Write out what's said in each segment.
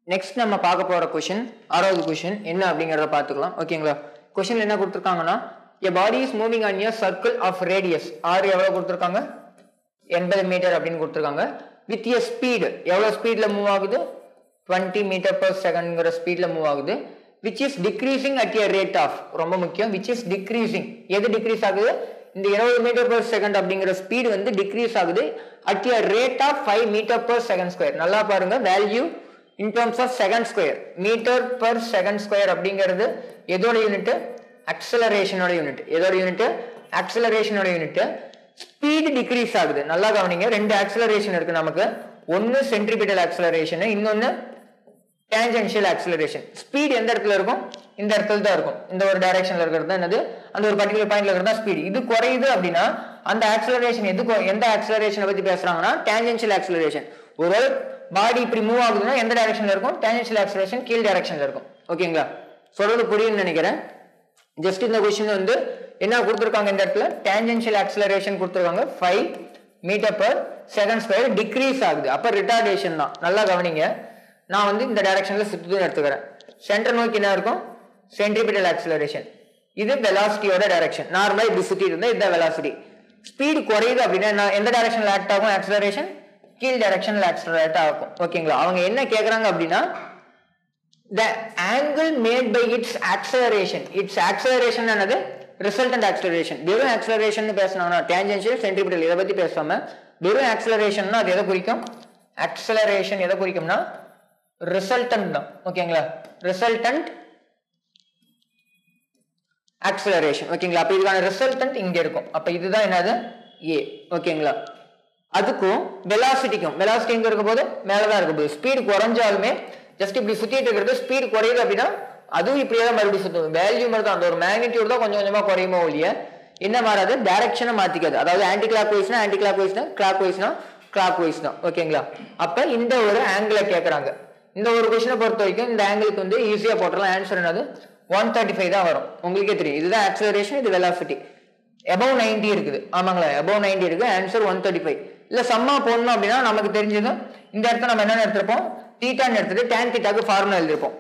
Next நம்ம பார்க்க போற கொஷின் ஆறாவது கொஷின் என்ன அப்படிங்கறத பார்த்துக்கலாம் ஓகேங்களா கொஷின் என்ன கொடுத்துருக்காங்கன்னா a body is moving on a circle of radius ஆறு எவ்வளவு கொடுத்துருக்காங்க எண்பது மீட்டர் அப்படின்னு கொடுத்துருக்காங்க வித் a ஸ்பீடு எவ்வளவு ஸ்பீட்ல மூவ் ஆகுது டுவெண்ட்டி மீட்டர் per செகண்ட்ங்கிற ஸ்பீட்ல மூவ் ஆகுது which is decreasing at a rate of ரொம்ப முக்கியம் விச் இஸ் டிக்ரீசிங் எது டிக்ரீஸ் ஆகுது இந்த இருபது மீட்டர் per செகண்ட் அப்படிங்கிற ஸ்பீடு வந்து டிக்ரீஸ் ஆகுது at a rate of five metre per second square நல்லா பாருங்க value in terms of second square metre per second square அப்படிங்கிறது எதோட யூனிட் அக்சலரேஷனோட யூனிட் எதோட யூனிட் அக்சலரேஷனோட யூனிட் ஸ்பீடு டிக்ரீஸ் ஆகுது நல்லா கவனிங்க ரெண்டு ஆக்சலரேஷன் இருக்கு நமக்கு ஒன்னு சென்ட்ரிபிட்டல் ஆக்சலரேஷன் இன்னொன்னு டேஞ்சென்ஷியல் ஆக்சலரேஷன் ஸ்பீடு எந்த இடத்துல இருக்கும் இந்த இடத்துல தான் இருக்கும் இந்த ஒரு டைரக்ஷன்ல இருக்கிறது தான் என்னது அந்த ஒரு பர்டிகுலர் பாயிண்ட்ல இருக்கிறது தான் ஸ்பீடு இது குறையுது அப்படின்னா அந்த ஆக்சலரேஷன் எது கொ- எந்த ஆக்சலரேஷனை பத்தி பேசுறாங்கன்னா டேஞ்சென்ஷியல் ஆக்சலரேஷன் ஒரு பாடி இப்படி மூவ் ஆகுதுன்னா எந்த டைரக்ஷன்ல இருக்கும் டேஞ்சென்ஷியல் ஆக்சலரேஷன் கீழ் டைரக்ஷன்ல இருக்கும் ஓகேங்களா சொல்றது புரியும்னு நினைக்கிறேன் ஜஸ்ட் இந்த கொஸ்டின் வந்து என்ன கொடுத்துருக்காங்க இந்த இடத்துல டேஞ்சென்ஷியல் ஆக்சலரேஷன் கொடுத்துருக்காங்க five metre per second square decrease ஆகுது அப்ப ரிட்டார்டேஷன் தான் நல்லா கவனிங்க நான் வந்து இந்த டைரக்ஷன்ல சுத்துதுன்னு எடுத்துக்கிறேன் சென்டர் நோக்கி என்ன இருக்கும் சென்ட்ரிபிட்டல் ஆக்சலரேஷன் இது வெலாசிட்டியோட டைரக்ஷன் நார்மலா இப்படி சுத்திட்டு இருந்தா இதுதான் வெலாசிட்டி ஸ்பீடு குறையுது அப்படின்னா நான் எந்த டைரக்ஷன்ல ஆக்ட் ஆகும் ஆக்சலரேஷன் கீழ் டைரக்ஷன்ல ஆக்சலரேட் ஆகும் ஓகேங்களா அவங்க என்ன கேக்குறாங்க அப்படின்னா the angle made by its acceleration its acceleration என்னது resultant acceleration வெறும் acceleration பேசினாங்கன்னா tangential centripetal இதை பத்தி பேசாம வெறும் acceleration அது எதை குறிக்கும் acceleration எதை குறிக்கும்னா resultant தான் ஓகேங்களா resultant acceleration ஓகேங்களா அப்ப இதுக்கான ரிசல்டன்ட் இங்க இருக்கும் அப்ப இதுதான் என்னது ஏ ஓகேங்களா அதுக்கும் வெலாசிட்டிக்கும் வெலாசிட்டி எங்க இருக்க போது மேலதான் இருக்க போகுது ஸ்பீடு குறைஞ்சாலுமே ஜஸ்ட் இப்படி சுத்திட்டு இருக்கிறது ஸ்பீடு குறையுது அப்படின்னா அதுவும் இப்படியே தான் மறுபடியும் சுத்தும் வேல்யூ மாதிரி தான் அந்த ஒரு மேக்னிடியூட் தான் கொஞ்சம் கொஞ்சமா குறையுமோ ஒழிய என்ன மாறாது டைரக்ஷனை மாத்திக்காது அதாவது ஆன்டி கிளாக் வைஸ்னா ஆன்டி கிளாக் வைஸ்னா கிளாக் வைஸ்னா கிளாக் வைஸ் தான் ஓகேங்களா அப்ப இந்த ஒரு ஆங்கிளை கேக்குறாங்க இந்த ஒரு கொஸ்டினை பொறுத்த வரைக்கும் இந்த ஆங்கிளுக்கு வந்து ஈஸியா போட்டுடலாம் ஆன்சர் என்னது ஒன் தேர்ட்டி ஃபைவ் தான் வரும் உங்களுக்கே தெரியும் இதுதான் ஆக்சலரேஷன் இது வெலாசிட்டி எபவ் 90 இருக்குது ஆமாங்களா எபவ் 90 இருக்கு ஆன்சர் ஒன் தேர்ட்டி ஃபைவ் இல்ல சம்மா போடணும் அப்படின்னா நமக்கு தெரிஞ்சது இந்த இடத்துல நம்ம என்ன எடுத்திருப்போம் தீட்டான்னு எடுத்துட்டு tan தீட்டாக்கு ஃபார்முலா எழுதிருப்போம்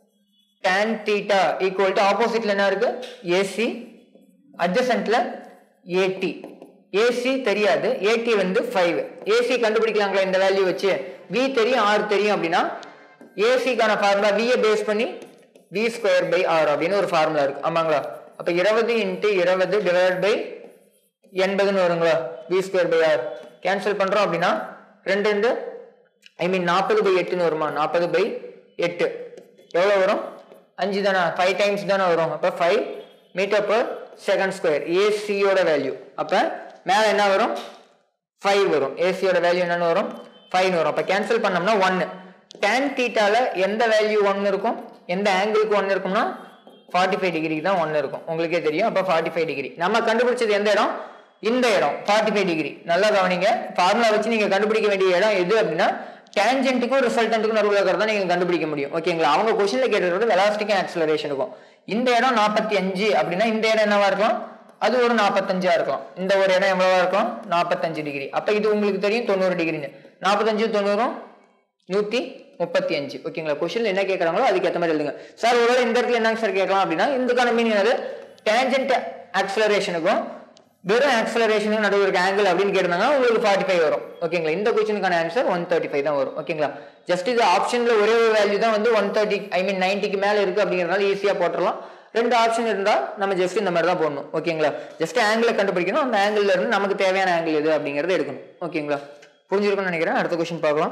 tan தீட்டா ஈக்குவல் டு ஆப்போசிட்ல என்ன இருக்கு ஏசி அட்ஜசன்ட்ல ஏடி ஏசி தெரியாது ஏடி வந்து ஃபைவ் ஏசி கண்டுபிடிக்கலாங்களா இந்த வேல்யூ வச்சு வி தெரியும் ஆர் தெரியும் அப்படின்னா ஏசிக்கான ஃபார்முலா வியை பேஸ் பண்ணி வி ஸ்கொயர் பை ஆர் அப்படின்னு ஒரு ஃபார்முலா இருக்கு ஆமாங்களா அப்ப இருபது இன்ட்டு இருபது டிவைட் பை எண்பதுன்னு வருங்களா V square by R cancel பண்றோம் அப்படின்னா ரெண்டு ரெண்டு ஐ மீன் நாற்பது பை எட்டுன்னு வருமா நாற்பது பை எட்டு எவ்வளவு வரும் அஞ்சு தானே ஃபைவ் டைம்ஸ் தானே வரும் அப்ப five metre per second square ஏசியோட வேல்யூ அப்ப மேல என்ன வரும் ஃபைவ் வரும் ஏசியோட வேல்யூ என்னன்னு வரும் ஃபைவ் வரும் அப்ப கேன்சல் பண்ணோம்னா ஒன்னு டேன் தீட்டால எந்த வேல்யூ ஒன்னு இருக்கும் எந்த ஆங்கிளுக்கு ஒன்னு இருக்கும்னா ஃபார்ட்டி ஃபைவ் டிகிரி தான் ஒன்னு இருக்கும் உங்களுக்கே தெரியும் அப்ப ஃபார்ட்டி ஃபைவ் டிகிரி நம்ம கண்டுபிடிச்சது எந்த இடம் இந்த இடம் ஃபார்ட்டி ஃபைவ் டிகிரி நல்லா கவனிங்க ஃபார்முலா வச்சு நீங்க கண்டுபிடிக்க வேண்டிய இடம் எது அப்படின்னா டேஞ்சென்ட்டுக்கும் ரிசல்டன்ட்டுக்கும் நடுவில் இருக்கிறதா நீங்க கண்டுபிடிக்க முடியும் ஓகேங்களா அவங்க கொஸ்டின்ல கேட்டது வெலாசிட்டிக்கும் ஆக்சலரேஷனுக்கும் இந்த இடம் நாற்பத்தி அஞ்சு அப்படின்னா இந்த இடம் என்னவா இருக்கலாம் அது ஒரு நாற்பத்தஞ்சா இருக்கலாம் இந்த ஒரு இடம் எவ்வளவா இருக்கும் நாற்பத்தஞ்சு டிகிரி அப்ப இது உங்களுக்கு தெரியும் தொண்ணூறு டிகிரின்னு நாற்பத்தஞ்சு தொண்ணூறும் நூத்தி முப்பத்தி அஞ்சு ஓகேங்களா கொஸ்டின்ல என்ன கேட்கறாங்களோ அதுக்கு ஏற்ற மாதிரி எழுதுங்க சார் ஒருவேளை இந்த இடத்துல என்ன சார் கேட்கலாம் அப்படின்னா இதுக்கான மீனிங் அது டேஞ்சென்ட் ஆக்சலரேஷனுக்கும் வெறும் ஆக்சலரேஷனுக்கு நடுவில் இருக்க ஆங்கிள் அப்படின்னு கேட்டிருந்தாங்க உங்களுக்கு ஃபார்ட்டி ஃபைவ் வரும் ஓகேங்களா இந்த கொஸ்டினுக்கான ஆன்சர் ஒன் தேர்ட்டி ஃபைவ் தான் வரும் ஓகேங்களா ஜஸ்ட் இது ஆப்ஷன்ல ஒரே ஒரு வேல்யூ தான் வந்து ஒன் தேர்ட்டி ஐ மீன் நைன்ட்டிக்கு மேல இருக்கு அப்படிங்கறதுனால ஈஸியா போட்டுடலாம் ரெண்டு ஆப்ஷன் இருந்தா நம்ம ஜஸ்ட் இந்த மாதிரி தான் போடணும் ஓகேங்களா ஜஸ்ட் ஆங்கிளை கண்டுபிடிக்கணும் அந்த ஆங்கிள் இருந்து நமக்கு தேவையான ஆங்கிள் எது அப்படிங்கறத எடுக்கணும் ஓகேங்களா புரிஞ்சிருக்கும்னு நினைக்கிறேன் அடுத்த கொஸ்டின் பார்க்கலாம்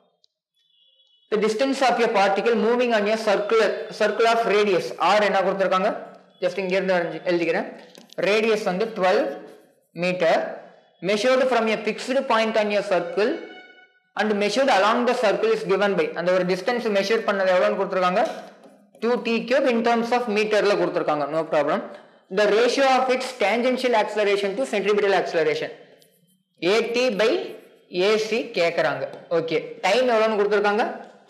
the distance of a particle moving on a circular circle of radius r என்ன கொடுத்திருக்காங்க ஜஸ்ட் இங்க இருந்து வரைஞ்சு எழுதிக்கிறேன் radius வந்து 12 metre measured from a fixed point on a circle and measured along the circle is given by அந்த ஒரு distance measure பண்ணது எவ்வளவுன்னு கொடுத்திருக்காங்க 2 t cube in terms of மீட்டர்ல கொடுத்திருக்காங்க no problem the ratio of its tangential acceleration to centripetal acceleration at by ac கேக்குறாங்க okay time எவ்வளவுன்னு கொடுத்திருக்காங்க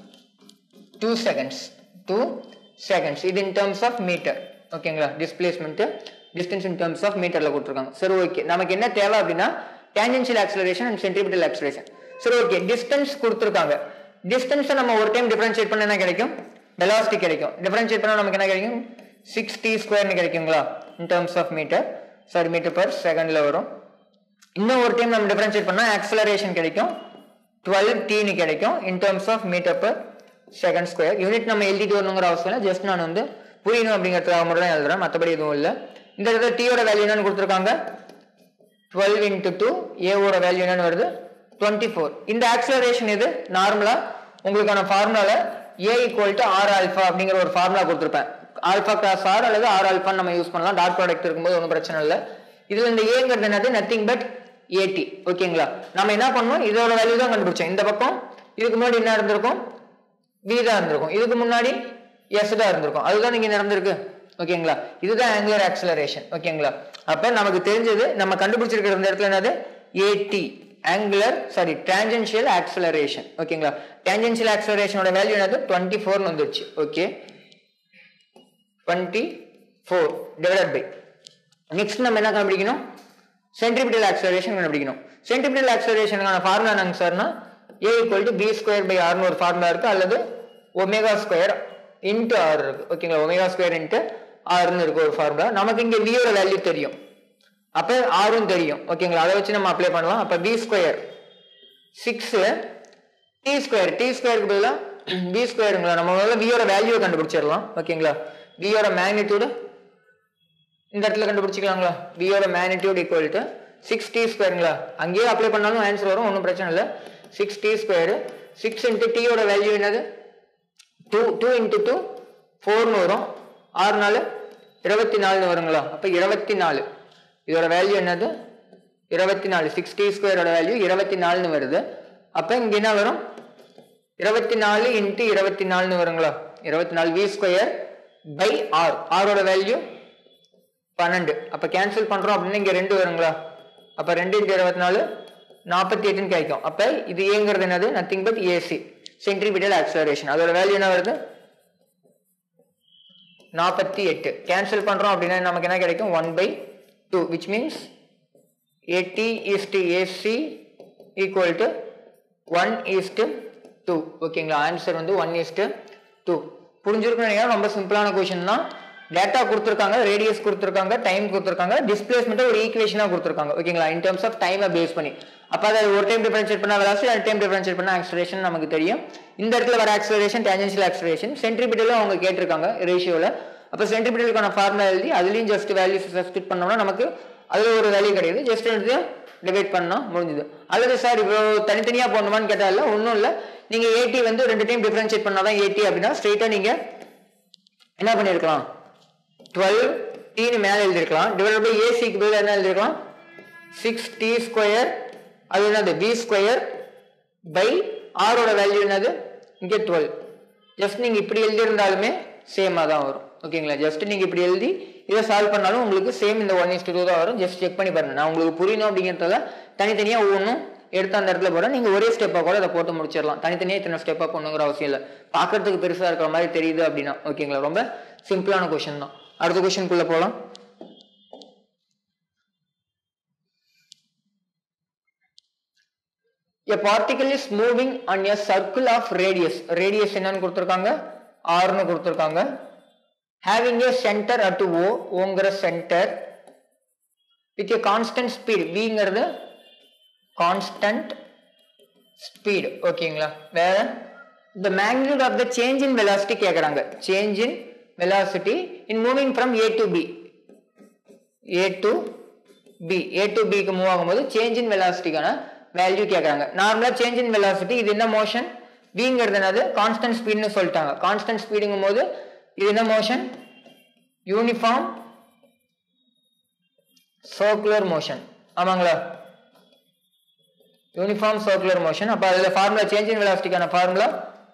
two seconds two seconds இது இன் டேர்ம்ஸ் ஆஃப் மீட்டர் ஓகேங்களா displacement distance in terms of மீட்டர்ல கொடுத்துருக்காங்க சரி okay நமக்கு என்ன தேவை அப்படின்னா tangential acceleration and centripetal acceleration சரி ஓகே டிஸ்டன்ஸ் கொடுத்துருக்காங்க டிஸ்டன்ஸை நம்ம ஒரு டைம் டிஃபரன்ஷியேட் பண்ண என்ன கிடைக்கும் வெலாசிட்டி கிடைக்கும் டிஃபரன்ஷியேட் பண்ணால் நமக்கு என்ன கிடைக்கும் சிக்ஸ் டி ஸ்கொயர்னு கிடைக்குங்களா in terms of metre sorry metre per செகண்டில் வரும் இன்னும் ஒரு டைம் நம்ம டிஃபரன்ஷியேட் பண்ணால் ஆக்சலரேஷன் கிடைக்கும் டுவெல் டீனு கிடைக்கும் in terms of metre per second square unit நம்ம எழுதிட்டு வரணுங்கிற அவசியம் இல்லை ஜஸ்ட் நான் வந்து புரியணும் அப்படிங்கிறதுக்காக மட்டும் தான் எழுதுறேன் மற்றபடி எதுவும் இல்லை இந்த இடத்துல டீயோட வேல்யூ என்னன்னு கொடுத்துருக்காங்க டுவெல் இன்ட்டு டூ ஏவோட வேல்யூ என்னன்னு வருது டுவெண்ட்டி ஃபோர் இந்த ஆக்சலரேஷன் இது நார்மலாக உங்களுக்கான ஃபார்முலால A equal to R alpha அப்படிங்கிற ஒரு ஃபார்முலா கொடுத்துருப்பேன் ஆல்ஃபா கிளாஸ் ஆர் அல்லது ஆர் ஆல்ஃபான்னு நம்ம யூஸ் பண்ணலாம் டாட் ப்ராடக்ட் இருக்கும்போது ஒன்றும் பிரச்சனை இல்லை இதுல இந்த ஏங்கிறது என்னது நத்திங் பட் ஏடி ஓகேங்களா நம்ம என்ன பண்ணோம் இதோட வேல்யூ தான் கண்டுபிடிச்சோம் இந்த பக்கம் இதுக்கு முன்னாடி என்ன இருந்திருக்கும் வி தான் இருந்திருக்கும் இதுக்கு முன்னாடி எஸ் தான் இருந்திருக்கும் அதுதான் இங்க நடந்திருக்கு ஓகேங்களா இதுதான் ஆங்குலர் ஆக்சலரேஷன் ஓகேங்களா அப்ப நமக்கு தெரிஞ்சது நம்ம கண்டுபிடிச்சிருக்கிற இந்த இடத்துல என்னது A T angular sorry tangential acceleration ஓகேங்களா டான்ஜென்ஷியல் ஆக்சலரேஷனோட வேல்யூ என்னது டுவெண்ட்டி ஃபோர்னு வந்துருச்சு okay twenty four divided by next நம்ம என்ன கண்டுபிடிக்கணும் சென்ட்ரிபிட்டல் ஆக்சலரேஷன் கண்டுபிடிக்கணும் சென்ட்ரிபிட்டல் ஆக்சலரேஷனுக்கான ஃபார்முலா என்னங்க சார்னா A equal to B square by ஆர்னு ஒரு ஃபார்முலா இருக்கு அல்லது ஒமேகா ஸ்கொயர் இன்ட்டு ஆர் இருக்கு ஓகேங்களா ஒமேகா ஸ்கொயர் இன்ட்டு ஆர்னு இருக்கு ஒரு ஃபார்முலா நமக்கு இங்க வியோட வேல்யூ தெரியும் அப்ப ஆரும் தெரியும் ஓகேங்களா அதை வச்சு நம்ம அப்ளை பண்ணலாம் அப்ப B square six T square T ஸ்கொயருக்கு பதிலாக பி ஸ்கொயருங்களா நம்ம முதல்ல வியோட வேல்யூவை கண்டுபிடிச்சிடலாம் ஓகேங்களா வியோட மேக்னிடியூடு இந்த இடத்துல கண்டுபிடிச்சிக்கலாங்களா வியோட magnitude equal to six T ஸ்கொயருங்களா அங்கேயே அப்ளை பண்ணாலும் ஆன்சர் வரும் ஒன்றும் பிரச்சனை இல்லை six T square six into டியோட வேல்யூ என்னது டூ டூ இன்ட்டு டூ ஃபோர்னு வரும் ஆறு நாலு இருபத்தி நாலுன்னு வருங்களா அப்போ இருபத்தி நாலு இதோட வேல்யூ என்னது இருபத்தி நாலு சிக்ஸ் டி ஸ்கொயரோட வேல்யூ இருபத்தி நாலுன்னு வருது அப்போ இங்கே என்ன வரும் இருபத்தி நாலு இன்ட்டு இருபத்தி நாலுன்னு வருங்களா இருபத்தி நாலு வி ஸ்கொயர் பை ஆர் ஆரோட வேல்யூ பன்னெண்டு அப்போ கேன்சல் பண்ணுறோம் அப்படின்னா இங்கே ரெண்டு வருங்களா அப்போ ரெண்டு இன்ட்டு இருபத்தி நாலு நாற்பத்தி எட்டுன்னு கிடைக்கும் அப்போ இது ஏங்கிறது என்னது nothing but A C centripetal acceleration அதோட வேல்யூ என்ன வருது நாற்பத்தி எட்டு கேன்சல் பண்ணுறோம் அப்படின்னா நமக்கு என்ன கிடைக்கும் one by two which means A T is to A C equal to one is to two ஓகேங்களா ஆன்சர் வந்து ஒன் ஈஸ்ட் டூ புரிஞ்சிருக்கணும் நினைக்கிறேன் ரொம்ப சிம்பிளான கொஷின் தான் டேட்டா கொடுத்துருக்காங்க ரேடியஸ் கொடுத்துருக்காங்க டைம் கொடுத்துருக்காங்க டிஸ்பிளேஸ்மெண்ட்டை ஒரு ஈக்குவேஷனாக கொடுத்துருக்காங்க ஓகேங்களா இன் டர்ம்ஸ் ஆஃப் டைமை பேஸ் பண்ணி அப்போ அதை ஒரு டைம் டிஃபரன்ஷியேட் பண்ணால் வெலாசிட்டி ரெண்டு டைம் டிஃபரன்ஷியேட் பண்ணால் ஆக்சலேஷன் நமக்கு தெரியும் இந்த இடத்துல வர ஆக்சலேஷன் டேஞ்சன்ஷியல் ஆக்சலேஷன் சென்ட்ரிபிட்டலும் அவங்க கேட்டிருக்காங்க ரேஷியோவில் அப்போ சென்ட்ரிபிட்டலுக்கான ஃபார்முலா எழுதி அதுலேயும் ஜஸ்ட் வேல்யூ சப்ஸ்டிட் பண்ணோம்னா நமக்கு அதில் ஒரு வேல்யூ கிடையாது ஜஸ்ட் எடுத்து டிவைட் பண்ணா முடிஞ்சுது அல்லது சார் இவ்வளோ தனித்தனியாக போடணுமான்னு கேட்டால் இல்லை ஒன்றும் இல்லை நீங்கள் ஏடி வந்து ரெண்டு டைம் டிஃபரன்ஷியேட் பண்ணால் தான் ஏடி அப்படின்னா ஸ்ட்ரெயிட்டாக நீங்கள் என்ன பண்ணியிருக்கலாம் டுவெல் டீனு மேலே எழுதிருக்கலாம் டிவைட் பை ஏசிக்கு பதிலாக என்ன எழுதிருக்கலாம் சிக்ஸ் டி ஸ்கொயர் அது என்னது பி ஸ்கொயர் பை ஆரோட வேல்யூ என்னது இங்கே டுவெல் ஜஸ்ட் நீங்கள் இப்படி எழுதியிருந்தாலுமே சேமாக தான் வரும் ஓகேங்களா ஜஸ்ட் நீங்கள் இப்படி எழுதி இதை சால்வ் பண்ணாலும் உங்களுக்கு சேம் இந்த ஒன் இஸ்டு டூ தான் வரும் ஜஸ்ட் செக் பண்ணி பாருங்க நான் உங்களுக்கு புரியணும் அப்படிங்கிறதால தனித்தனியாக ஒவ்வொன்றும் எடுத்து அந்த இடத்துல போட நீங்கள் ஒரே ஸ்டெப்பாக கூட அதை போட்டு முடிச்சிடலாம் தனித்தனியாக இத்தனை ஸ்டெப்பாக போடணுங்கிற அவசியம் இல்லை பார்க்கறதுக்கு பெருசாக இருக்கிற மாதிரி தெரியுது அப்படின்னா ஓகேங்களா ரொம்ப சிம்பிளான கொஷின் தான் அடுத்த கொஷினுக்குள்ளே போகலாம் a particle is moving on a circle of radius radius என்னன்னு கொடுத்துருக்காங்க ஆர்னு கொடுத்துருக்காங்க having a center at O ஓங்கிற center with a constant speed Vங்கிறது constant speed ஓகேங்களா வேற the magnitude of the change in velocity கேக்குறாங்க change in velocity in moving from A to B A to B A to B க்கு move ஆகும்போது change in வெலாசிட்டிக்கான value கேட்குறாங்க நார்மலாக change in velocity இது என்ன மோஷன் விங்கிறது என்னது கான்ஸ்டன்ட் ஸ்பீட்னு சொல்லிட்டாங்க கான்ஸ்டன்ட் ஸ்பீடுங்கும் போது இது என்ன மோஷன் யூனிஃபார்ம் சர்க்குலர் மோஷன் ஆமாங்களா யூனிஃபார்ம் சர்க்குலர் மோஷன் அப்போ அதில் ஃபார்முலா சேஞ்ச் இன் வெலாசிட்டிக்கான formula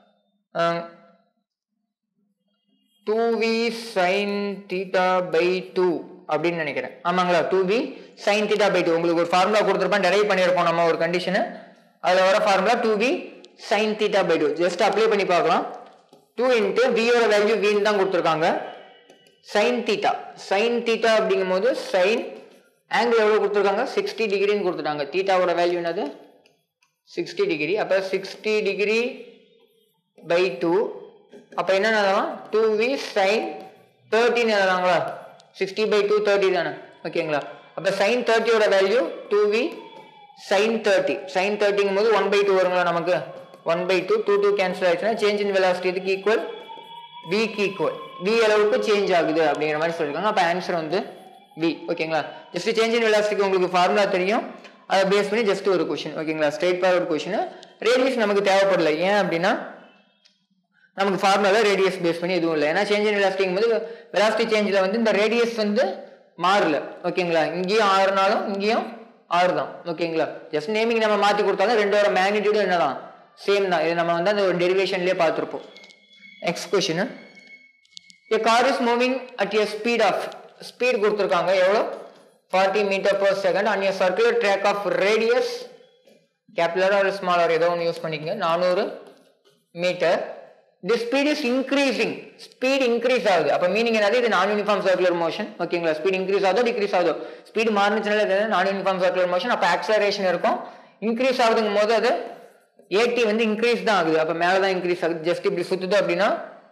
two V sine theta by two அப்படின்னு நினைக்கிறேன் ஆமாங்களா two V sine theta by two உங்களுக்கு ஒரு ஃபார்முலா கொடுத்துருப்போம் டெரைவ் பண்ணியிருப்போம் நம்ம ஒரு கண்டிஷனு அதில் வர formula two V sine theta by two just apply பண்ணி பார்க்கலாம் டூ இன்ட்டு வியோட வேல்யூ வின்னு தான் கொடுத்துருக்காங்க சைன் தீட்டா சைன் தீட்டா அப்படிங்கும் போது சைன் ஆங்கிள் எவ்வளோ கொடுத்துருக்காங்க சிக்ஸ்டி டிகிரின்னு கொடுத்துட்டாங்க தீட்டாவோட வேல்யூ என்னது சிக்ஸ்டி டிகிரி அப்போ சிக்ஸ்டி டிகிரி பை டூ அப்போ என்ன எழுதலாம் டூ வி சைன் தேர்ட்டின்னு எழுதலாங்களா சிக்ஸ்டி பை டூ தேர்ட்டி தானே ஓகேங்களா அப்போ சைன் தேர்ட்டியோட value two V sine thirty sine தேர்ட்டிங்கும் போது ஒன் பை டூ வருங்களா நமக்கு one by two two two cancel ஆயிடுச்சுன்னா சேஞ்ச் இன் வெலாசிட்டி இதுக்கு ஈக்குவல் விக்கு ஈக்குவல் வி அளவுக்கு சேஞ்ச் ஆகுது அப்படிங்கிற மாதிரி சொல்லியிருக்காங்க அப்போ ஆன்சர் வந்து வி ஓகேங்களா ஜஸ்ட் சேஞ்ச் இன் வெலாசிட்டிக்கு உங்களுக்கு ஃபார்முலா தெரியும் அதை பேஸ் பண்ணி ஜஸ்ட் ஒரு கொஷின் ஓகேங்களா ஸ்ட்ரெயிட் ஃபார்வர்ட் கொஷின் ரேடியஸ் நமக்கு தேவைப்படல ஏன் அப்படின்னா நமக்கு ஃபார்முலாவில் ரேடியஸ் பேஸ் பண்ணி எதுவும் இல்லை ஏன்னா சேஞ்ச் இன் வெலாசிட்டிங்கும் போது வெலாசிட்டி சேஞ்சில் வந்து இந்த ரேடியஸ் வந்து மாறல ஓகேங்களா இங்கேயும் ஆறுனாலும் இங்கேயும் ஆறு தான் ஓகேங்களா ஜஸ்ட் நேமிங் நம்ம மாற்றி கொடுத்தாலும் ரெண்டோட மேக்னிடியூடும் என்னதான் சேம் தான் இது நம்ம வந்து அந்த ஒரு டெரிவேஷன்லேயே பார்த்துருப்போம் next question a car is moving at a speed of speed கொடுத்துருக்காங்க எவ்வளோ ஃபார்ட்டி மீட்டர் per செகண்ட் on a circular track of radius கேபிலர் ஒரு ஸ்மாலர் ஏதோ ஒன்று யூஸ் பண்ணிக்கங்க நானூறு metre the speed is increasing speed increase ஆகுது அப்போ மீனிங் என்னது இது நான் யூனிஃபார்ம் சர்க்குலர் மோஷன் ஓகேங்களா ஸ்பீட் இன்க்ரீஸ் ஆகுதோ டிக்ரீஸ் ஆகுதோ ஸ்பீட் மாறினுச்சுனால இது நான் யூனிஃபார்ம் சர்க்குலர் மோஷன் அப்போ ஆக்சலரேஷன் இருக்கும் இன்க்ரீஸ் ஆகுதுங்கும் போது அது ஏடி வந்து இன்க்ரீஸ் தான் ஆகுது அப்போ மேலே தான் இன்க்ரீஸ் ஆகுது ஜஸ்ட் இப்படி சுத்துது அப்படின்னா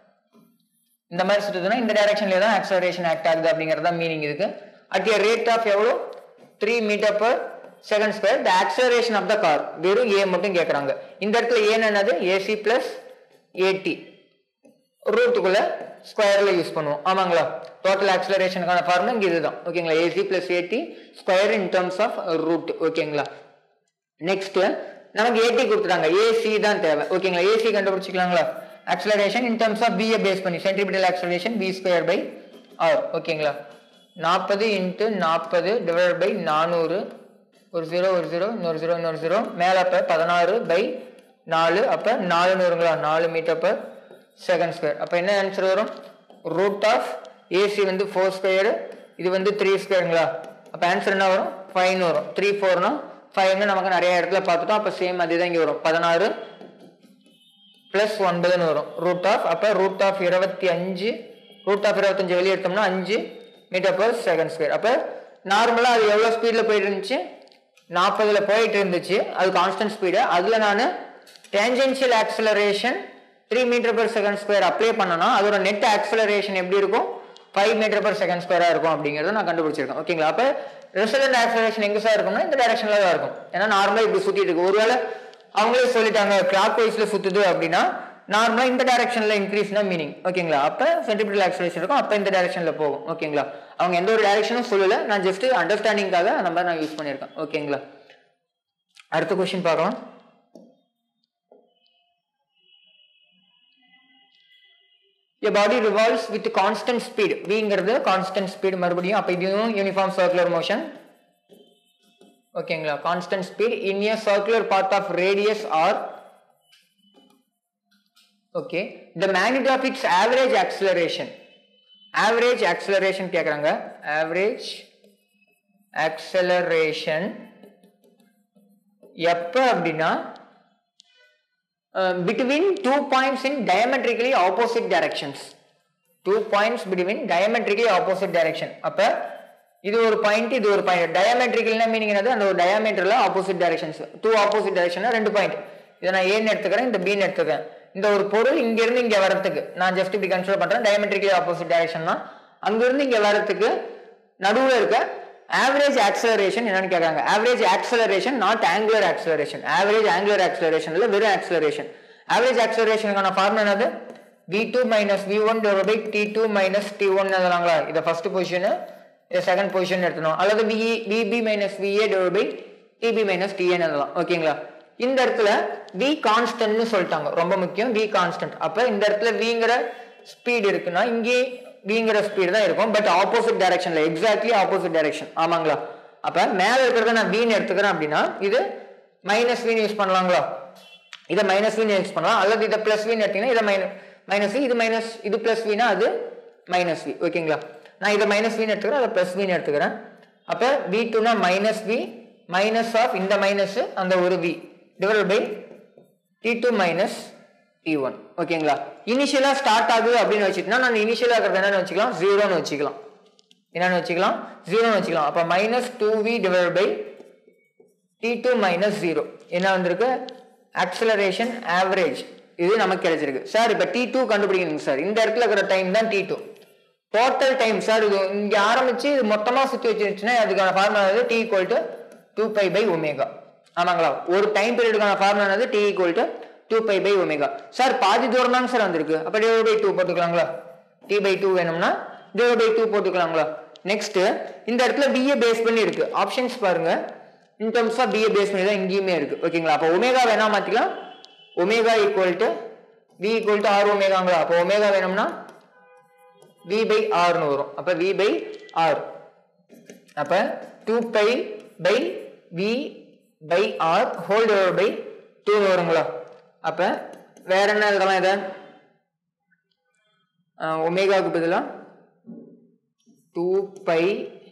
இந்த மாதிரி சுத்துதுன்னா இந்த டைரக்ஷன்ல தான் ஆக்சலரேஷன் ஆக்ட் ஆகுது அப்படிங்கிறது தான் மீனிங் இருக்கு அட் ஏ ரேட் ஆஃப் எவ்வளோ three metre per second square the acceleration of the car வெறும் ஏ மட்டும் கேட்குறாங்க இந்த இடத்துல ஏன் என்னது ஏசி பிளஸ் ஏடி ரூட்டுக்குள்ள ஸ்கொயர்ல யூஸ் பண்ணுவோம் ஆமாங்களா டோட்டல் ஆக்சலரேஷனுக்கான ஃபார்முலா இங்கே இதுதான் ஓகேங்களா A C plus A T square in terms of root ஓகேங்களா நெக்ஸ்ட் நமக்கு ஏடி கொடுத்துட்டாங்க ஏசி தான் தேவை ஓகேங்களா ஏசி கண்டுபிடிச்சிக்கலாங்களா acceleration in terms of BA base பண்ணி centripetal acceleration B square by R ஓகேங்களா நாற்பது இன்ட்டு நாற்பது டிவைட் பை நானூறு ஒரு ஜீரோ ஒரு ஜீரோ இன்னொரு ஜீரோ இன்னொரு ஜீரோ மேலே அப்போ பதினாறு பை நாலு அப்போ நாலு நூறுங்களா நாலு மீட்டர் பர் செகண்ட் ஸ்கொயர் அப்போ என்ன ஆன்சர் வரும் ரூட் ஆஃப் ஏசி வந்து ஃபோர் ஸ்கொயரு இது வந்து த்ரீ ஸ்கொயருங்களா அப்போ ஆன்சர் என்ன வரும் ஃபைவ்னு வரும் த்ரீ ஃபோர்னா ஃபைவ்னு நமக்கு நிறைய இடத்துல பார்த்துட்டோம் அப்போ சேம் அதே தான் இங்கே வரும் பதினாறு ப்ளஸ் ஒன்பதுன்னு வரும் ரூட் ஆஃப் அப்போ ரூட் ஆஃப் இருபத்தி அஞ்சு ரூட் ஆஃப் இருபத்தஞ்சு வெளியே எடுத்தோம்னா அஞ்சு மீட்டர் பர் செகண்ட் ஸ்கொயர் அப்போ நார்மலாக அது எவ்வளோ ஸ்பீடில் போயிட்டு இருந்துச்சு நாற்பதில் போயிட்டு இருந்துச்சு அது கான்ஸ்டன்ட் ஸ்பீடு அதில் நான் tangential acceleration three metre per second square apply பண்ணனா அதோட நெட் ஆக்சலரேஷன் எப்படி இருக்கும் ஃபைவ் மீட்டர் பர் செகண்ட் ஸ்கொயராக இருக்கும் அப்படிங்கிறத நான் கண்டுபிடிச்சிருக்கேன் ஓகேங்களா அப்போ ரிசல்ட் ஆக்சலரேஷன் எங்கே சார் இருக்கும்னா இந்த டைரக்ஷனில் தான் இருக்கும் ஏன்னா நார்மலாக இப்படி சுற்றிட்டு இருக்கு ஒருவேளை அவங்களே சொல்லிட்டாங்க கிளாக் வைஸ்ல சுத்துது அப்படின்னா நார்மலா இந்த டைரக்ஷன்ல இன்க்ரீஸ்னா மீனிங் ஓகேங்களா அப்ப சென்டிபிட்டல் ஆக்சலேஷன் இருக்கும் அப்ப இந்த டைரக்ஷன்ல போகும் ஓகேங்களா அவங்க எந்த ஒரு டைரக்ஷனும் சொல்லல நான் ஜஸ்ட் அண்டர்ஸ்டாண்டிங்காக அந்த மாதிரி நான் யூஸ் பண்ணியிருக்கேன் ஓகேங்களா அடுத்த கொஸ்டின் பார்க்கலாம் A body revolves with constant speed. Vங்கிறது constant speed மறுபடியும் அப்ப இதுவும் யூனிஃபார்ம் சர்க்குலர் மோஷன் ஓகேங்களா constant speed in a circular path of radius R okay the magnitude of its average acceleration average acceleration கேட்குறாங்க average acceleration எப்போ அப்படின்னா between two points in diametrically opposite directions two points between diametrically opposite direction அப்போ இது ஒரு point இது ஒரு point டயமெட்ரிக்கல்னா meaning என்னது அந்த ஒரு டயாமீட்டர்ல opposite directions two opposite direction ரெண்டு பாயிண்ட் இதை நான் ஏன்னு எடுத்துக்கிறேன் இந்த பின்னு எடுத்துக்கிறேன் இந்த ஒரு பொருள் இங்க இருந்து இங்க வரதுக்கு நான் ஜஸ்ட் இப்படி கன்சிடர் பண்றேன் டயமெட்ரிக்கலி ஆப்போசிட் டைரக்ஷன் தான் அங்க இருந்து இங்க வரதுக்கு நடுவில் இருக்க ஆவரேஜ் ஆக்சலரேஷன் என்னன்னு கேட்காங்க average acceleration not angular acceleration average angular acceleration இல்ல வெறும் ஆக்சலரேஷன் ஆவரேஜ் ஆக்சலரேஷனுக்கான ஃபார்முலா என்னது V two minus V one by T two minus T one எழுதலாங்களா இதை ஃபர்ஸ்ட் பொசிஷனு இதை செகண்ட் பொசிஷன் எடுத்தணும் அல்லது V E V B minus V A divide by T B minus டிஏன்னு எழுதலாம் ஓகேங்களா இந்த இடத்துல வி கான்ஸ்டன்ட்னு சொல்லிட்டாங்க ரொம்ப முக்கியம் வி கான்ஸ்டன்ட் அப்ப இந்த இடத்துல விங்கிற ஸ்பீட் இருக்குன்னா இங்கே விங்கிற ஸ்பீடு தான் இருக்கும் பட் ஆப்போசிட் டைரக்ஷன்ல எக்ஸாக்ட்லி ஆப்போசிட் டைரக்ஷன் ஆமாங்களா அப்ப மேல இருக்கிறத நான் வீன் எடுத்துக்கிறேன் அப்படின்னா இது மைனஸ் வீன் யூஸ் பண்ணலாங்களா இதை மைனஸ் வீன் யூஸ் பண்ணலாம் அல்லது இதை பிளஸ் வீன் எடுத்தீங்கன்னா இதை மைனஸ் மைனஸ் இது மைனஸ் இது பிளஸ் வீனா அது மைனஸ் வி ஓகேங்களா நான் இதை மைனஸ் வின்னு எடுத்துக்கிறேன் அதை பிளஸ் வின்னு எடுத்துக்கிறேன் அப்போ வி டூனா மைனஸ் வி மைனஸ் ஆஃப் இந்த மைனஸ் அந்த ஒரு V divide by T two minus T one ஓகேங்களா இனிஷியலாக ஸ்டார்ட் ஆகுது அப்படின்னு வச்சுட்டோம்னா நான் இனிஷியலாக இருக்கிறது என்னன்னு வச்சுக்கலாம் ஜீரோன்னு வச்சுக்கலாம் என்னன்னு வச்சுக்கலாம் ஜீரோன்னு வச்சுக்கலாம் அப்போ minus two V divide by T two minus zero என்ன வந்திருக்கு ஆக்சலரேஷன் ஆவரேஜ் இது நமக்கு கிடைச்சிருக்கு சார் இப்போ டி டூ கண்டுபிடிக்கணுங்க சார் இந்த இடத்துல இருக்கிற டைம் தான் T two total time sir இது இங்க ஆரம்பிச்சு இது மொத்தமா சுத்தி வச்சிருச்சுன்னா அதுக்கான ஃபார்முலா வந்து T equal to two pi by omega ஆமாங்களா ஒரு டைம் பீரியடுக்கான ஃபார்முலா வந்து T equal to two pi by omega sir பாதி தூரம் தாங்க சார் வந்திருக்கு அப்ப டிவைட் பை டூ போட்டுக்கலாங்களா டி பை டூ வேணும்னா டிவைட் பை டூ போட்டுக்கலாங்களா நெக்ஸ்ட் இந்த இடத்துல பிஏ பேஸ் பண்ணி இருக்கு ஆப்ஷன்ஸ் பாருங்க in terms of BA base பண்ணி தான் இங்கேயுமே இருக்கு ஓகேங்களா அப்போ ஒமேகா வேணா மாத்திக்கலாம் omega equal to B equal to R ஒமேகாங்களா அப்போ ஒமேகா வேணும்னா v பை ஆர்னு வரும் அப்ப v பை ஆர் அப்ப two pi by V by R whole divide by two வருங்களா அப்ப வேற என்ன எழுதலாம் இதை ஒமேகாவுக்கு பதிலா two pi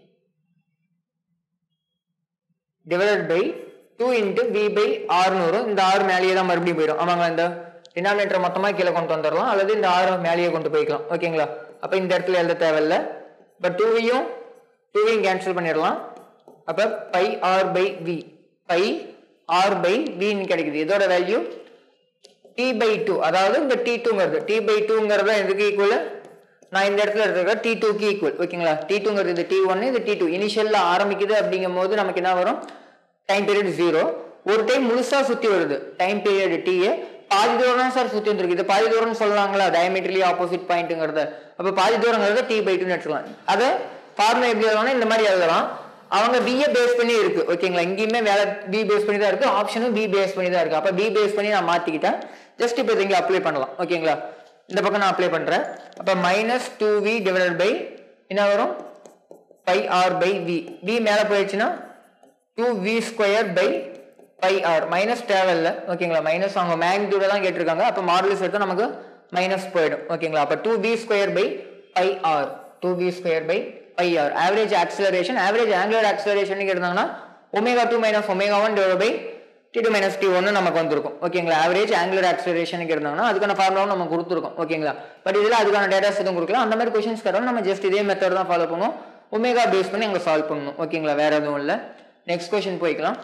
divided by two into V by ஆர்னு வரும் இந்த ஆறு மேலேயே தான் மறுபடியும் போயிடும் ஆமாங்களா இந்த டினாமினேட்டர் மொத்தமாக கீழே கொண்டு வந்துடலாம் அல்லது இந்த ஆறு மேலேயே கொண்டு போய்க்கலாம் ஓகேங்களா அப்போ இந்த இடத்துல எழுத தேவையில்ல இப்போ டூவையும் டூவையும் கேன்சல் பண்ணிடலாம் அப்போ pi R by V by R by வின்னு கிடைக்குது இதோட வேல்யூ டி பை டூ அதாவது இந்த டி டூங்கிறது டி பை டூங்கிறது எதுக்கு ஈக்குவல் நான் இந்த இடத்துல இருக்கிற டி டூக்கு ஈக்குவல் ஓகேங்களா டி டூங்கிறது இது டி ஒன்னு இது டி டூ இனிஷியல்ல ஆரம்பிக்குது அப்படிங்கும் போது நமக்கு என்ன வரும் டைம் பீரியட் ஜீரோ ஒரு டைம் முழுசா சுத்தி வருது டைம் பீரியட் டி பாதி தூரம் தான் சார் சுத்தி வந்துருக்கு இது பாதி தூரம் சொல்லலாங்களா டயமீட்டர்லி ஆப்போசிட் பாயிண்ட்டுங்கிறத அப்ப பாதி தூரங்கிறத டி பை டூன்னு எடுத்துக்கலாம் அதை ஃபார்முலா எப்படி எழுதலாம் இந்த மாதிரி எழுதலாம் அவங்க பிஏ பேஸ் பண்ணி இருக்கு ஓகேங்களா இங்கேயுமே வேலை பி பேஸ் பண்ணி தான் இருக்கு ஆப்ஷனும் பி பேஸ் பண்ணி தான் இருக்கு அப்ப பி பேஸ் பண்ணி நான் மாத்திக்கிட்டேன் ஜஸ்ட் இப்போ இங்க அப்ளை பண்ணலாம் ஓகேங்களா இந்த பக்கம் நான் அப்ளை பண்றேன் அப்ப minus two V divided by என்ன வரும் pi R by V V மேல போயிடுச்சுன்னா two V square by pi R minus தேவையில்ல ஓகேங்களா மைனஸ் அவங்க மேக்னிடியூட தான் கேட்டிருக்காங்க அப்போ மாடல்ஸ் எடுத்தா நமக்கு மைனஸ் போயிடும் ஓகேங்களா அப்போ two V square by pi R two V square by pi R average acceleration average angular acceleration கேட்டாங்கன்னா omega two minus omega one divide by T two minus T ஒன்று நமக்கு வந்திருக்கும் ஓகேங்களா ஆவரேஜ் ஆங்குலர் ஆக்சலரேஷன் இருந்தாங்கன்னா அதுக்கான ஃபார்முலாவும் நம்ம கொடுத்துருக்கோம் ஓகேங்களா பட் இதில் அதுக்கான டேட்டாஸ் எதுவும் கொடுக்கலாம் அந்த மாதிரி கொஷின்ஸ் தரோம் நம்ம ஜஸ்ட் இதே மெத்தட் தான் ஃபாலோ பண்ணுவோம் ஒமேகா பேஸ் பண்ணி அங்கே சால்வ் பண்ணணும் ஓகேங்களா வேற எதுவும் இல்லை நெக்ஸ்ட் கொஷின் போய்க்கலாம்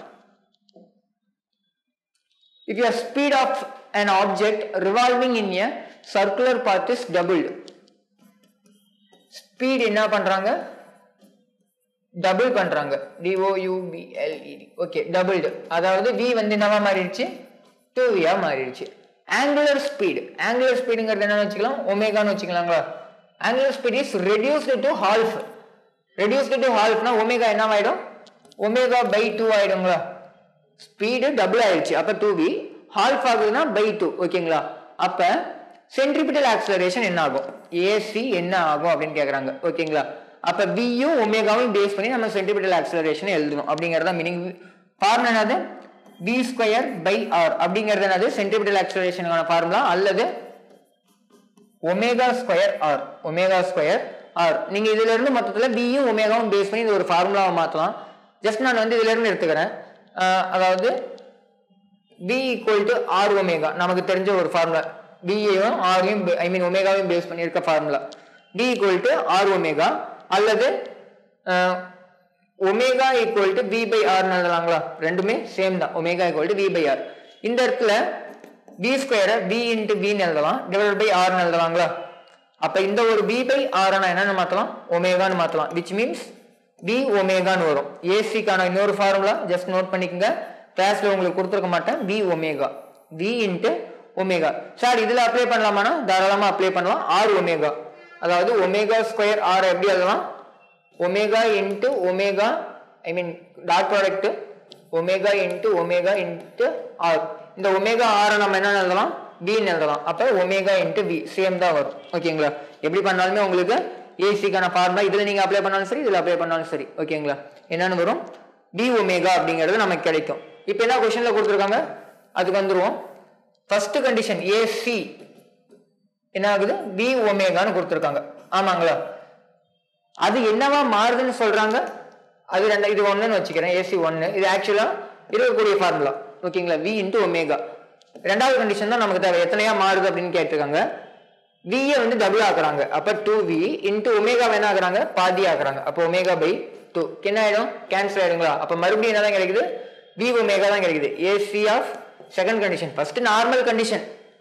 if your speed of an object revolving in a circular path is doubled speed என்ன பண்றாங்க டபுள் பண்றாங்க டிஓயூபிஎல்இடி ஓகே டபுள்டு அதாவது v வந்து என்னவா மாறிடுச்சு டூ வியா மாறிடுச்சு ஆங்குலர் ஸ்பீடு ஆங்குலர் ஸ்பீடுங்கிறது என்னன்னு வச்சுக்கலாம் ஒமேகான்னு வச்சுக்கலாங்களா angular speed is reduced to half reduced to ஹால்ஃப்னா ஒமேகா என்னவாயிடும் ஒமேகா பை டூ ஆயிடுங்களா ஸ்பீடு டபுள் ஆயிடுச்சு அப்ப டூ வி ஹால்ஃப் ஆகுதுன்னா பை டூ ஓகேங்களா அப்ப சென்ட்ரிபிட்டல் ஆக்சலரேஷன் என்ன ஆகும் ஏசி என்ன ஆகும் அப்படின்னு கேக்குறாங்க ஓகேங்களா அப்ப வியும் ஒமேகாவும் பேஸ் பண்ணி நம்ம சென்ட்ரிபிட்டல் ஆக்சலரேஷன் எழுதணும் அப்படிங்கறத மீனிங் ஃபார்முலா என்னது வி ஸ்கொயர் பை ஆர் அப்படிங்கிறது என்னது சென்ட்ரிபிட்டல் ஆக்சலரேஷனுக்கான ஃபார்முலா அல்லது omega square R omega square R நீங்க இதுல இருந்து மொத்தத்துல பியும் ஒமேகாவும் பேஸ் பண்ணி இது ஒரு ஃபார்முலாவை மாத்தலாம் ஜஸ்ட் நான் வந்து இதுல இருந்து எடுத்துக்கிறேன் ஆஹ் அதாவது V equal to R omega நமக்கு தெரிஞ்ச ஒரு ஃபார்முலா பிஏயும் ஆரையும் ஐ மீன் ஒமேகாவையும் பேஸ் பண்ணியிருக்க formula V equal to R omega அல்லது omega equal to V by R எழுதலாங்களா ரெண்டுமே சேம் தான் omega equal to V by R இந்த இடத்துல பி ஸ்கொயரை பி இன்ட்டு பின்னு எழுதலாம் டிவைட் பை ஆர்னு எழுதலாங்களா அப்ப இந்த ஒரு பி பை ஆர் என்னன்னு மாத்தலாம் ஒமேகான்னு மாத்தலாம் விச் மீன்ஸ் பி ஒமேகான்னு வரும் ஏசிக்கான இன்னொரு ஃபார்முலா ஜஸ்ட் நோட் பண்ணிக்கோங்க கிளாஸ்ல உங்களுக்கு கொடுத்துருக்க மாட்டேன் V omega V into omega sir இதுல அப்ளை பண்ணலாமானா தாராளமா அப்ளை பண்ணலாம் ஆர் ஒமேகா அதாவது ஒமேகா ஸ்கொயர் ஆர் எப்படி எழுதலாம் omega into omega I mean dot product omega into omega into R இந்த ஒமேகா ஆரை நம்ம என்ன எழுதலாம் பின்னு எழுதலாம் அப்ப ஒமேகா இன்ட்டு பி சேம் தான் வரும் ஓகேங்களா எப்படி பண்ணாலுமே உங்களுக்கு ஏசிக்கான ஃபார்முலா இதுல நீங்க அப்ளை பண்ணாலும் சரி இதுல அப்ளை பண்ணாலும் சரி ஓகேங்களா என்னன்னு வரும் பி ஒமேகா அப்படிங்கிறது நமக்கு கிடைக்கும் இப்போ என்ன கொஸ்டின்ல கொடுத்துருக்காங்க அதுக்கு வந்துருவோம் ஃபர்ஸ்ட் கண்டிஷன் ஏசி என்ன ஆகுது பி ஒமேகான்னு கொடுத்துருக்காங்க ஆமாங்களா அது என்னவா மாறுதுன்னு சொல்றாங்க அது ரெண்டு இது ஒண்ணுன்னு வச்சுக்கிறேன் ஏசி ஒன்னு இது ஆக்சுவலா இருக்கக்கூடிய ஃபார்முலா ஓகேங்களா வி இன்ட்டு ஒமேகா ரெண்டாவது கண்டிஷன் தான் நமக்கு தேவை எத்தனையா மாறுது அப்படின்னு கேட்டிருக்காங்க வியை வந்து டபுள் ஆக்குறாங்க அப்ப டூ வி இன்ட்டு ஒமேகா என்ன ஆகுறாங்க பாதி ஆக்குறாங்க அப்போ ஒமேகா பை டூ என்ன ஆயிடும் கேன்சல் ஆயிடுங்களா அப்ப மறுபடியும் என்ன தான் கிடைக்குது வி ஒமேகா தான் கிடைக்குது ஏசி of second condition first normal condition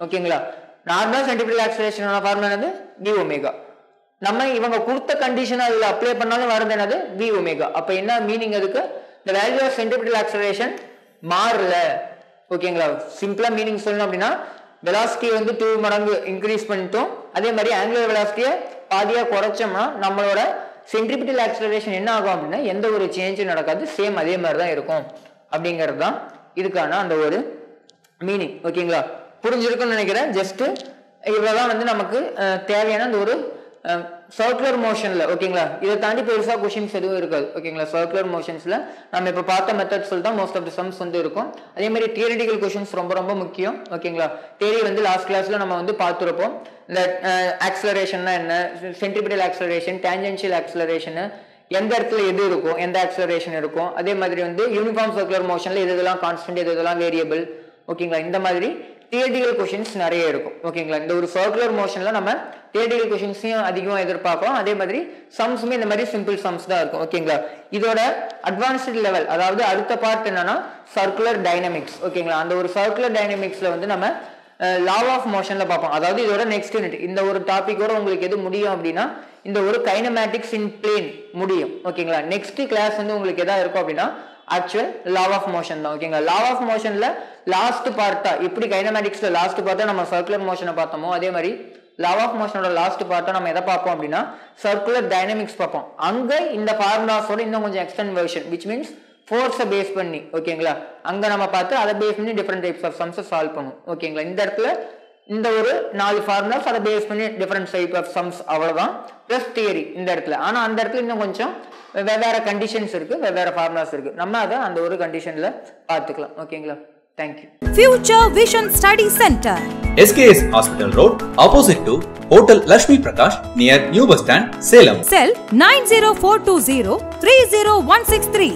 ஓகேங்களா நார்மல் சென்டிபிள் ஆக்சலேஷனோட ஃபார்முலா என்னது வி ஒமேகா நம்ம இவங்க கொடுத்த கண்டிஷன் அதில் அப்ளை பண்ணாலும் வரது என்னது வி ஒமேகா அப்போ என்ன மீனிங் அதுக்கு இந்த வேல்யூ ஆஃப் சென்டிபிள் ஆக்சலேஷன் மாறல ஓகேங்களா சிம்பிளா மீனிங் சொல்லணும் அப்படின்னா வெலாசிட்டி வந்து டூ மடங்கு இன்க்ரீஸ் பண்ணிட்டோம் அதே மாதிரி ஆங்குலர் வெலாசிட்டியை பாதியா குறைச்சோம்னா நம்மளோட சென்ட்ரிபிட்டல் ஆக்சலரேஷன் என்ன ஆகும் அப்படின்னா எந்த ஒரு சேஞ்சும் நடக்காது சேம் அதே மாதிரி தான் இருக்கும் அப்படிங்கிறது தான் இதுக்கான அந்த ஒரு மீனிங் ஓகேங்களா புரிஞ்சிருக்கும்னு நினைக்கிறேன் ஜஸ்ட் இவ்வளவுதான் வந்து நமக்கு அஹ், தேவையான அந்த ஒரு சர்க்குலர் மோஷன்ல ஓகேங்களா இதை தாண்டி பெருசா கொஷின்ஸ் எதுவும் இருக்காது ஓகேங்களா சர்க்குலர் மோஷன்ஸ்ல நம்ம இப்போ பார்த்த மெத்தட்ஸ் தான் மோஸ்ட் ஆஃப் த சம்ஸ் வந்து இருக்கும் அதே மாதிரி தியரிட்டிக்கல் கொஷின்ஸ் ரொம்ப ரொம்ப முக்கியம் ஓகேங்களா தேரி வந்து லாஸ்ட் கிளாஸ்ல நம்ம வந்து பார்த்துருப்போம் இந்த ஆக்சலரேஷன்னா என்ன சென்ட்ரிபிட்டல் ஆக்சலரேஷன் டேஞ்சென்ஷியல் ஆக்சலரேஷன் எந்த இடத்துல எது இருக்கும் எந்த ஆக்சலரேஷன் இருக்கும் அதே மாதிரி வந்து யூனிஃபார்ம் சர்க்குலர் மோஷன்ல எது இதெல்லாம் கான்ஸ்டன்ட் எது இதெல்லாம் வேரியபிள் ஓகேங்களா இந்த மாதிரி தியரிட்டிக்கல் கொஷின்ஸ் நிறைய இருக்கும் ஓகேங்களா இந்த ஒரு சர்க்குலர் மோஷன்ல நம்ம தியரிட்டிக்கல் கொஷின்ஸையும் அதிகமாக எதிர்பார்க்கலாம் அதே மாதிரி சம்ஸுமே இந்த மாதிரி சிம்பிள் சம்ஸ் தான் இருக்கும் ஓகேங்களா இதோட அட்வான்ஸ்டு லெவல் அதாவது அடுத்த பார்ட் என்னன்னா சர்க்குலர் டைனமிக்ஸ் ஓகேங்களா அந்த ஒரு சர்க்குலர் டைனமிக்ஸ்ல வந்து நம்ம லா ஆஃப் மோஷன்ல பார்ப்போம் அதாவது இதோட நெக்ஸ்ட் யூனிட் இந்த ஒரு டாபிக்கோட உங்களுக்கு எது முடியும் அப்படின்னா இந்த ஒரு கைனமேட்டிக்ஸ் இன் பிளேன் முடியும் ஓகேங்களா நெக்ஸ்ட் கிளாஸ் வந்து உங்களுக்கு எதா இருக்கும் அப்படின்னா ஆக்சுவல் லா ஆஃப் மோஷன் தான் ஓகேங்களா லா ஆஃப் மோஷன்ல லாஸ்ட் பார்ட்டா எப்படி கைனமேட்டிக்ஸ்ல லாஸ்ட் பார்ட்டா நம்ம சர்க்குலர் மோஷனை பார்த்தோமோ அதே மாதிரி லா ஆஃப் மோஷனோட லாஸ்ட் பார்ட்டா நம்ம எதை பார்ப்போம் அப்படின்னா சர்க்குலர் டைனமிக்ஸ் பார்ப்போம் அங்க இந்த ஃபார்முலாஸோட இன்னும் கொஞ்சம் எக்ஸ்டென்ட் வெர்ஷன் விச் மீன்ஸ் ஃபோர்ஸை பேஸ் பண்ணி ஓகேங்களா அங்க நம்ம பார்த்து அதை பேஸ் பண்ணி டிஃப்ரெண்ட் டைப்ஸ் ஆஃப் சம்ஸை சால்வ் பண்ணுவோம் ஓகேங்களா இந்த இடத்துல இந்த ஒரு நாலு ஃபார்முலாஸ் அதை பேஸ் பண்ணி டிஃப்ரெண்ட் டைப் ஆஃப் சம்ஸ் அவ்வளவுதான் ப்ளஸ் தியரி இந்த இடத்துல ஆனா அந்த இடத்துல இன்னும் கொஞ்சம் வெவ்வேறு கண்டிஷன்ஸ் இருக்கு வெவ்வேறு ஃபார்முலாஸ் இருக்கு நம்ம அதை அந்த ஒரு கண்டிஷன்ல பார்த்துக்கலாம் ஓகேங்களா thank you Future Vision Study Center. SKS Hospital Road, opposite to Hotel Lashmi Prakash, near New Bus Stand, Salem. Cell 90420 30163.